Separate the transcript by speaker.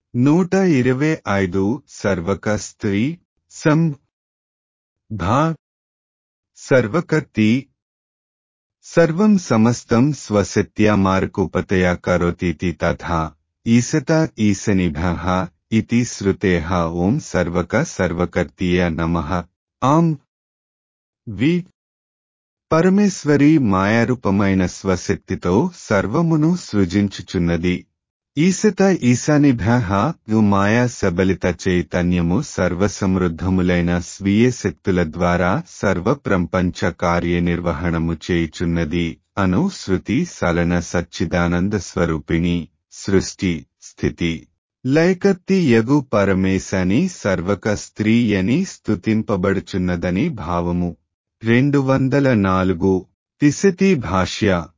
Speaker 1: నూట ఇరవై ఐదు సర్వక స్త్రీ సం భా సర్వకర్తి సర్వం సమస్తం స్వశక్త్యా మార్కుపతయా కరోతీతి తథా ఈశత ఈశనిభః ఇతి శృతేః ఓం సర్వక సర్వకర్తీయ నమః ఆం వి పరమేశ్వరి మాయారూపమైన స్వశక్తితో సర్వమును సృజించుచున్నది ఈశత ఈశానిభ్య మాయా సబలిత చైతన్యము సర్వసమృద్ధములైన స్వీయ శక్తుల ద్వారా సర్వ ప్రపంచ కార్యనిర్వహణము చేయుచున్నది అను శృతి సలన సచ్చిదానంద స్వరూపిణి సృష్టి స్థితి లైకత్తి యగు పరమేశని సర్వక స్త్రీ అని స్తుతింపబడుచున్నదని భావము రెండు వందల నాలుగు తిసతి భాష్య